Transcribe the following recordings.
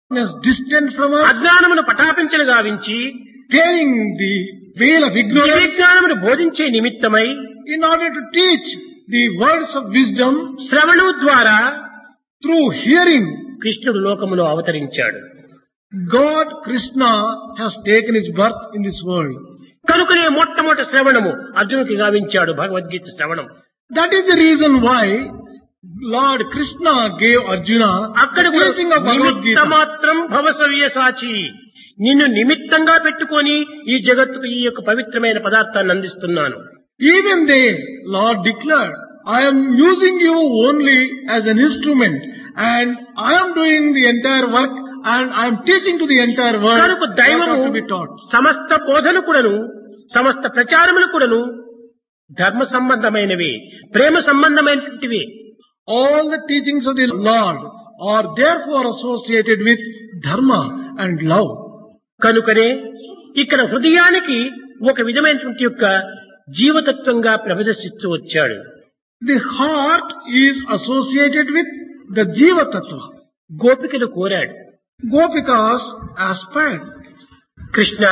is distant from us, అజ్ఞానమును పటాపించలు గావించి tearing the veil of ignorance విజ్ఞానమును బోధించే నిమిత్తమై in order to teach the words of wisdom శ్రవణం ద్వారా through hearing. కృష్ణుడు లోకములో అవతరించాడు God, Krishna, has taken his birth in this world. కనుకనే మొట్టమొదటి శ్రవణము అర్జునుడికి గావించాడు భగవద్గీత శ్రవణం That is the reason why Lord Krishna gave Arjuna అక్కడ the కూడా teaching of Bhagavad నిమిత్త Gita. మాత్రం భవసవ్య సాచి నిన్ను నిమిత్తంగా పెట్టుకొని ఈ జగత్తుకు ఈ యొక్క పవిత్రమైన పదార్థాన్ని అందిస్తున్నాను Even they, Lord declared, I am using you only as an instrument and I am doing the entire work and I am teaching to the entire world కనుక what దైవము ought to be taught. సమస్త బోధలు కూడాను సమస్త ప్రచారములు కూడాను ధర్మ సంబంధమైనవి ప్రేమ సంబంధమైనటువంటివి All the teachings of the Lord are therefore associated with dharma and love. కనుకనే ఇక్కడ హృదయానికి ఒక విధమైనటువంటి యొక్క జీవతత్వంగా ప్రదర్శిస్తూ వచ్చాడు The heart is associated with the Jiva Tattva. గోపికలు కోరాడు Gopikas aspired. Krishna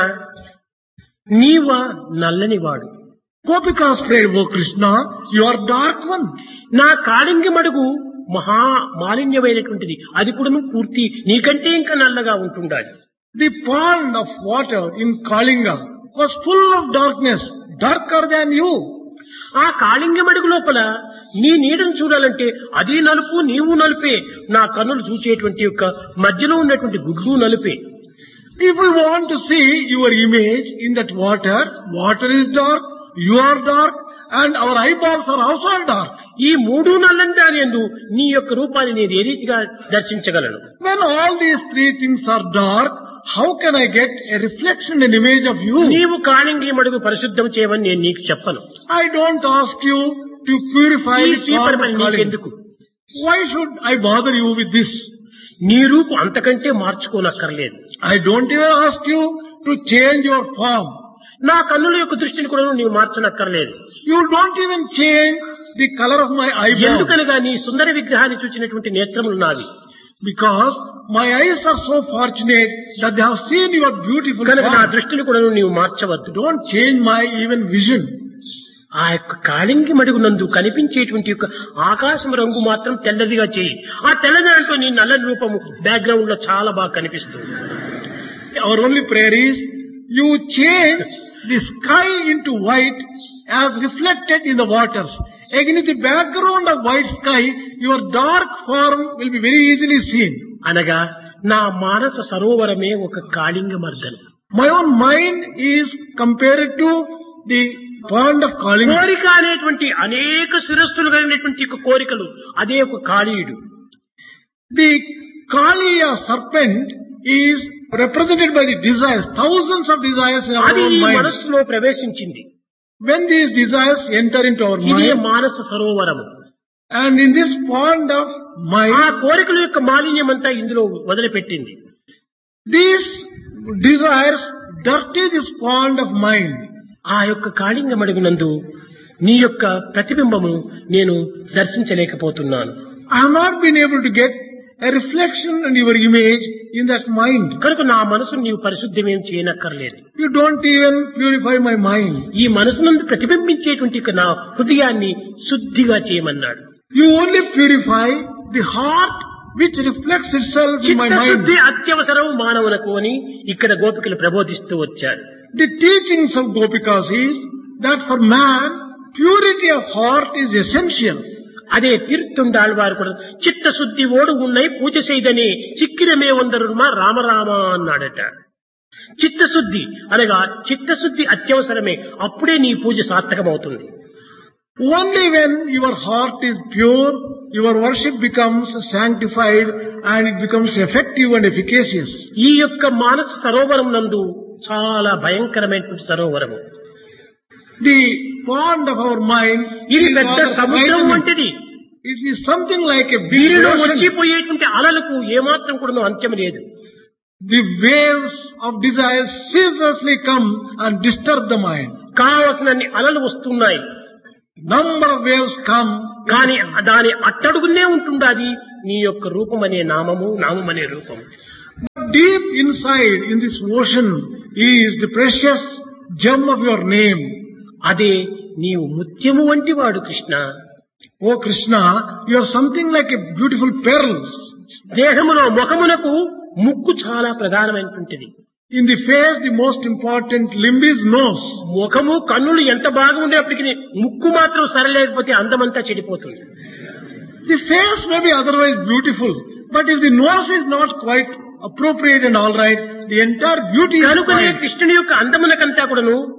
Neeva నల్లనివాడు Gopikas prayed, O Krishna, you are dark one. నా కాళింగి మడుగు మహా మాలిన్యమైనటువంటిది అది కూడా పూర్తి నీకంటే ఇంకా నల్లగా ఉంటుండాలి The pond of water in Kalinga was full of darkness, darker than you. ఆ కాళింగి మడుగు లోపల నీ నీడను చూడాలంటే అది నలుపు నీవు నలుపే నా కన్నులు చూసేటువంటి యొక్క మధ్యలో ఉన్నటువంటి గుడ్లు నలుపే If we want to see your image in that water, water is dark, you are dark, and our eyeballs are also dark. ఈ మూడు నల్లని దాని యందు నీ యొక్క రూపాన్ని నేను ఏ రీతిగా దర్శించగలను When all these three things are dark, how can I get a reflection and image of you? నీవు కాళింగి మడుగు పరిశుద్ధం చేయమని నేను నీకు చెప్పను I don't ask you to purify ఈ the స్వీపర్ pond పని of Kalinga. నీకెందుకు Why should I bother you with this? నీ రూపు అంతకంటే మార్చుకోనక్కర్లేదు I don't even ask you to change your form. నా కన్నుల యొక్క దృష్టిని కూడా నీవు మార్చనక్కర్లేదు You don't even change the color of my eyebrow. ఎందుకనగా నీ సుందర విగ్రహాన్ని చూసినటువంటి నేత్రములు నావి Because my eyes are so fortunate that they have seen your beautiful కనుక నా form. దృష్టిని కూడా నీవు మార్చవద్దు Don't change my even vision. ఆ యొక్క కాళింగి మడుగు నందు కనిపించేటువంటి యొక్క ఆకాశం రంగు మాత్రం తెల్లదిగా చేయి ఆ తెల్లదాంట్లో నీ నల్లని రూపము బ్యాక్గ్రౌండ్ లో చాలా బాగా కనిపిస్తుంది Our only prayer is you change the sky into white as reflected in the waters. Against the background of white sky, your dark form will be very easily seen. అనగా నా మానస సరోవరమే ఒక Kalinga మర్దనం My own mind is compared to the pond of Kalinga. కోరిక అనేటువంటి అనేక శిరస్సులు కలిగినటువంటి యొక్క కోరికలు అదే ఒక కాళీయుడు The Kaliya serpent is represented by the desires, thousands of desires in our అది own ఈ mind. మనస్సులో ప్రవేశించింది When these desires enter into our ఇదే mind, Manasa సరోవరము and in this pond of ఆ mind, కోరికల యొక్క మాలిన్యం అంతా ఇందులో వదిలిపెట్టింది these desires dirty this pond of mind. ఆ యొక్క కాళింగ మడుగునందు నీ యొక్క ప్రతిబింబము నేను దర్శించలేకపోతున్నాను I have not been able to get a reflection and your image in that mind. కనుక నా మనసును నీవు పరిశుద్ధమేం చేయనక్కర్లేదు You don't even purify my mind. ఈ మనసునందు ప్రతిబింబించేటువంటి యొక్క నా హృదయాన్ని శుద్ధిగా చేయమన్నాడు You only purify the heart which reflects itself in my చిత్తశుద్ధి mind. అత్యవసరం మానవులకు అని ఇక్కడ గోపికలు ప్రబోధిస్తూ వచ్చారు The teachings of Gopikas is that for man, purity of heart is essential. అదే తీర్థుండాళ్వారు కూడా చిత్తశుద్ధి ఓడు ఉన్నై పూజ చేయదని చిక్కిరమే వందరుమా రామరామ అన్నాడట చిత్తశుద్ధి అనగా చిత్తశుద్ధి అత్యవసరమే అప్పుడే నీ పూజ సార్థకమవుతుంది Only when your heart is pure, your worship becomes sanctified and it becomes effective and efficacious. ఈ యొక్క మానస సరోవరం నందు చాలా భయంకరమైనటువంటి సరోవరము The pond of our mind ఇది is పెద్ద rather సముద్రం frightening. వంటిది It is something like a big దీనిలో ocean. వచ్చిపోయేటువంటి అలలకు ఏమాత్రం కూడా అంత్యం లేదు The waves of desire ceaselessly come and disturb the mind. కావలసినన్ని అలలు వస్తున్నాయి Number of waves come, కానీ దాని అట్టడుగునే ఉంటుండాది నీ యొక్క రూపం అనే నామము నామం అనే రూపం deep inside in this ocean is the precious gem of your name. అదే నీవు ముత్యము వంటి వాడు Krishna Oh Krishna, you are something like a beautiful pearls. దేహములో ముఖమునకు ముక్కు చాలా ప్రధానమైనటువంటిది In the face, the most important limb is nose. ముఖము కన్నులు ఎంత బాగా ఉండేప్పటికీ ముక్కు మాత్రం సరలేకపోతే అందమంతా చెడిపోతుంది The face may be otherwise beautiful, but if the nose is not quite appropriate and all right, the entire beauty is కనుకనే spoiled. కృష్ణుని యొక్క అందమునకంతా కూడాను